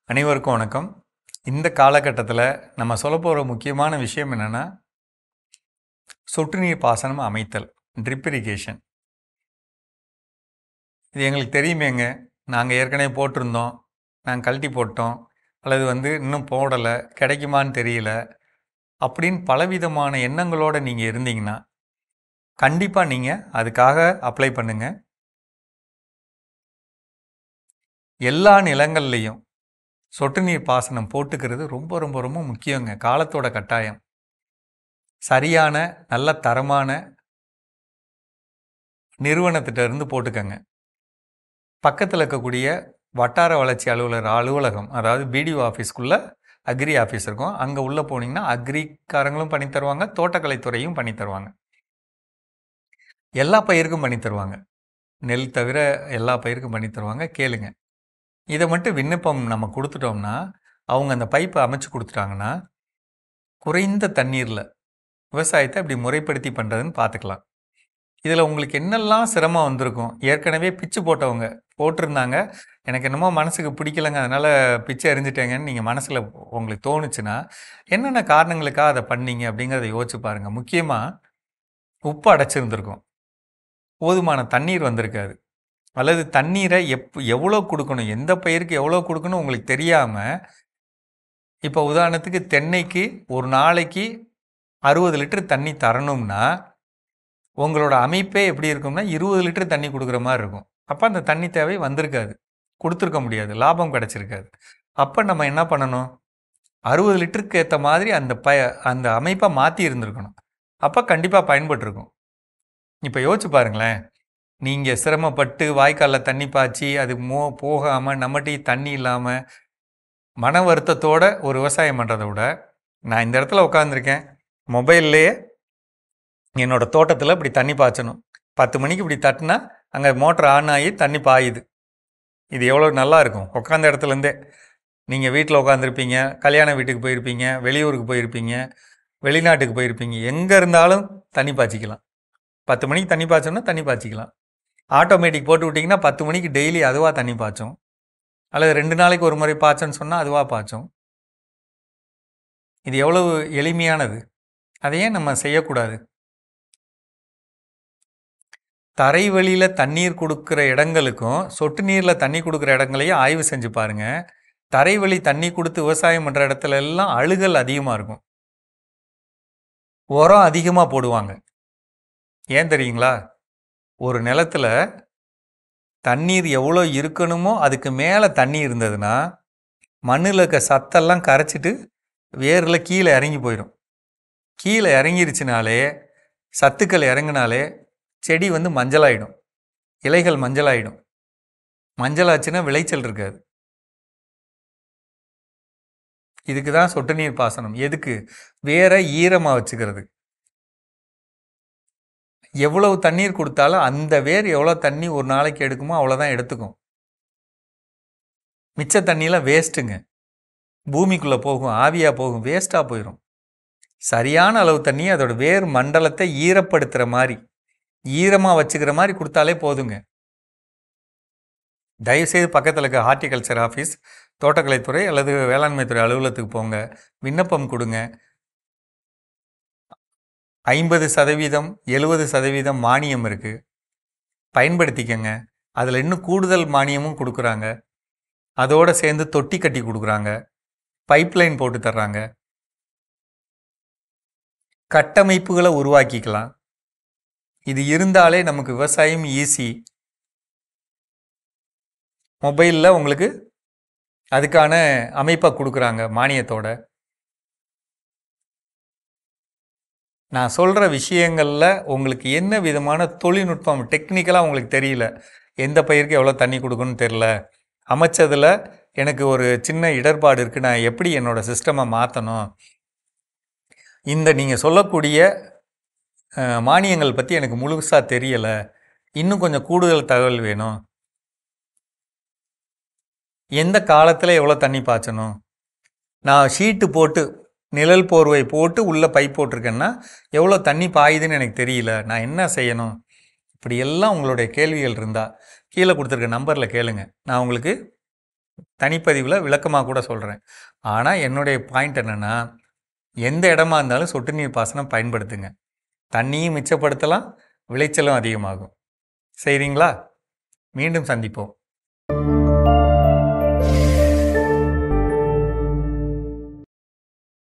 அனைவருக்கும் வணக்கம் இந்த காலகட்டத்தில் நம்ம சொல்ல போகிற முக்கியமான விஷயம் என்னென்னா சொட்டு நீர் பாசனம் அமைத்தல் ட்ரிப் இரிகேஷன் இது எங்களுக்கு தெரியுமேங்க நாங்கள் ஏற்கனவே போட்டிருந்தோம் நாங்கள் கழட்டி போட்டோம் அல்லது வந்து இன்னும் போடலை கிடைக்குமான்னு தெரியல அப்படின்னு பலவிதமான எண்ணங்களோடு நீங்கள் இருந்தீங்கன்னா கண்டிப்பாக நீங்கள் அதுக்காக அப்ளை பண்ணுங்கள் எல்லா நிலங்கள்லேயும் சொட்டு நீர் பாசனம் போட்டுக்கிறது ரொம்ப ரொம்ப ரொம்ப முக்கியங்க காலத்தோட கட்டாயம் சரியான நல்ல தரமான நிறுவனத்திட்ட இருந்து போட்டுக்கங்க பக்கத்தில் இருக்கக்கூடிய வட்டார வளர்ச்சி அலுவலர் அலுவலகம் அதாவது பிடிஓ ஆஃபீஸ்க்குள்ளே அக்ரி ஆஃபீஸ் இருக்கும் அங்கே உள்ளே போனீங்கன்னா அக்ரிக்காரங்களும் பண்ணி தருவாங்க தோட்டக்கலைத்துறையும் பண்ணி தருவாங்க எல்லா பயிருக்கும் பண்ணி தருவாங்க நெல் தவிர எல்லா பயிருக்கும் பண்ணி தருவாங்க கேளுங்க இதை மட்டும் விண்ணப்பம் நம்ம கொடுத்துட்டோம்னா அவங்க அந்த பைப்பை அமைச்சு கொடுத்துட்டாங்கன்னா குறைந்த தண்ணீரில் விவசாயத்தை இப்படி முறைப்படுத்தி பண்ணுறதுன்னு பார்த்துக்கலாம் இதில் உங்களுக்கு என்னெல்லாம் சிரமம் வந்திருக்கும் ஏற்கனவே பிச்சு போட்டவங்க போட்டிருந்தாங்க எனக்கு என்னமோ மனசுக்கு பிடிக்கலங்க அதனால் பிச்சை எறிஞ்சிட்டேங்கன்னு நீங்கள் மனசில் உங்களுக்கு தோணுச்சுன்னா என்னென்ன காரணங்களுக்காக அதை பண்ணீங்க அப்படிங்கிறத யோசிச்சு பாருங்கள் முக்கியமாக உப்பு அடைச்சிருந்துருக்கும் போதுமான தண்ணீர் வந்திருக்காது அல்லது தண்ணீரை எப் எவ்வளோ கொடுக்கணும் எந்த பயிருக்கு எவ்வளோ கொடுக்கணும் உங்களுக்கு தெரியாமல் இப்போ உதாரணத்துக்கு தென்னைக்கு ஒரு நாளைக்கு அறுபது லிட்டர் தண்ணி தரணும்னா உங்களோட அமைப்பே எப்படி இருக்கும்னா இருபது லிட்டர் தண்ணி கொடுக்குற மாதிரி இருக்கும் அப்போ அந்த தண்ணி தேவை வந்திருக்காது கொடுத்துருக்க முடியாது லாபம் கிடச்சிருக்காது அப்போ நம்ம என்ன பண்ணணும் அறுபது லிட்டருக்கு ஏற்ற மாதிரி அந்த ப அந்த அமைப்பை மாற்றி இருந்திருக்கணும் அப்போ கண்டிப்பாக பயன்பட்டுருக்கும் இப்போ யோசிச்சு பாருங்களேன் நீங்கள் சிரமப்பட்டு வாய்க்காலில் தண்ணி பாய்ச்சி அது மோ போகாமல் நம்மகிட்டே தண்ணி இல்லாமல் மன வருத்தத்தோட ஒரு விவசாயம் பண்ணுறத விட நான் இந்த இடத்துல உட்காந்துருக்கேன் மொபைல்லையே என்னோடய தோட்டத்தில் இப்படி தண்ணி பாய்ச்சணும் பத்து மணிக்கு இப்படி தட்டினா அங்கே மோட்டர் ஆன் ஆகி தண்ணி பாயுது இது எவ்வளோ நல்லா இருக்கும் உட்காந்த இடத்துலேருந்தே நீங்கள் வீட்டில் உட்காந்துருப்பீங்க கல்யாண வீட்டுக்கு போயிருப்பீங்க வெளியூருக்கு போயிருப்பீங்க வெளிநாட்டுக்கு போயிருப்பீங்க எங்கே இருந்தாலும் தண்ணி பாய்ச்சிக்கலாம் பத்து மணிக்கு தண்ணி பாய்ச்சோன்னா தண்ணி பாய்ச்சிக்கலாம் ஆட்டோமேட்டிக் போட்டு விட்டிங்கன்னா பத்து மணிக்கு டெய்லி அதுவாக தண்ணி பாய்ச்சும் அல்லது ரெண்டு நாளைக்கு ஒரு முறை பாய்ச்சோன்னு சொன்னால் அதுவாக பாய்ச்சும் இது எவ்வளவு எளிமையானது அதை ஏன் நம்ம செய்யக்கூடாது தரை வழியில் தண்ணீர் கொடுக்குற இடங்களுக்கும் சொட்டு நீரில் தண்ணி கொடுக்குற இடங்களையும் ஆய்வு செஞ்சு பாருங்கள் தரை வழி தண்ணி கொடுத்து விவசாயம் பண்ணுற இடத்துல எல்லாம் அழுகல் அதிகமாக இருக்கும் உரம் அதிகமாக போடுவாங்க ஏன் தெரியுங்களா ஒரு நிலத்தில் தண்ணீர் எவ்வளோ இருக்கணுமோ அதுக்கு மேலே தண்ணி இருந்ததுன்னா மண்ணில் இருக்க சத்தெல்லாம் கரைச்சிட்டு வேரில் கீழே இறங்கி போயிடும் கீழே இறங்கிருச்சுனாலே சத்துக்கள் இறங்கினாலே செடி வந்து மஞ்சளாயிடும் இலைகள் மஞ்சளாயிடும் மஞ்சளாச்சுன்னா விளைச்சல் இருக்காது இதுக்கு தான் சொட்டு நீர் பாசனம் எதுக்கு வேற ஈரமாக வச்சுக்கிறது எவ்வளவு தண்ணீர் கொடுத்தாலும் அந்த வேர் எவ்வளோ தண்ணி ஒரு நாளைக்கு எடுக்குமோ அவ்வளோதான் எடுத்துக்கும் மிச்ச தண்ணியெலாம் வேஸ்ட்டுங்க பூமிக்குள்ளே போகும் ஆவியாக போகும் வேஸ்ட்டாக போயிடும் சரியான அளவு தண்ணி அதோட வேர் மண்டலத்தை ஈரப்படுத்துகிற மாதிரி ஈரமாக வச்சுக்கிற மாதிரி கொடுத்தாலே போதுங்க தயவுசெய்து பக்கத்தில் இருக்க ஹார்டிகல்ச்சர் ஆஃபீஸ் தோட்டக்கலைத்துறை அல்லது வேளாண்மைத்துறை அலுவலகத்துக்கு போங்க விண்ணப்பம் கொடுங்க ஐம்பது சதவீதம் எழுபது சதவீதம் மானியம் இருக்குது பயன்படுத்திக்கங்க அதில் இன்னும் கூடுதல் மானியமும் கொடுக்குறாங்க அதோடு சேர்ந்து தொட்டி கட்டி கொடுக்குறாங்க பைப்லைன் போட்டு தர்றாங்க கட்டமைப்புகளை உருவாக்கிக்கலாம் இது இருந்தாலே நமக்கு விவசாயம் ஈஸி மொபைலில் உங்களுக்கு அதுக்கான அமைப்பை கொடுக்குறாங்க மானியத்தோட நான் சொல்கிற விஷயங்களில் உங்களுக்கு என்ன விதமான தொழில்நுட்பம் டெக்னிக்கலாக உங்களுக்கு தெரியல எந்த பயிருக்கு எவ்வளோ தண்ணி கொடுக்கணும்னு தெரில அமைச்சதில் எனக்கு ஒரு சின்ன இடர்பாடு இருக்குது நான் எப்படி என்னோடய சிஸ்டமை மாற்றணும் இந்த நீங்கள் சொல்லக்கூடிய மானியங்கள் பற்றி எனக்கு முழுசாக தெரியலை இன்னும் கொஞ்சம் கூடுதல் தகவல் வேணும் எந்த காலத்தில் எவ்வளோ தண்ணி பாய்ச்சணும் நான் ஷீட்டு போட்டு நிழல் போர்வை போட்டு உள்ளே பைப் போட்டிருக்கேன்னா எவ்வளோ தண்ணி பாயுதுன்னு எனக்கு தெரியல நான் என்ன செய்யணும் இப்படி எல்லாம் உங்களுடைய கேள்விகள் இருந்தால் கீழே கொடுத்துருக்க நம்பரில் கேளுங்க நான் உங்களுக்கு தனிப்பதிவில் விளக்கமாக கூட சொல்கிறேன் ஆனால் என்னுடைய பாயிண்ட் என்னென்னா எந்த இடமா இருந்தாலும் சொட்டு நீர் பாசனம் பயன்படுத்துங்க தண்ணியும் மிச்சப்படுத்தலாம் விளைச்சலும் அதிகமாகும் சரிங்களா மீண்டும் சந்திப்போம்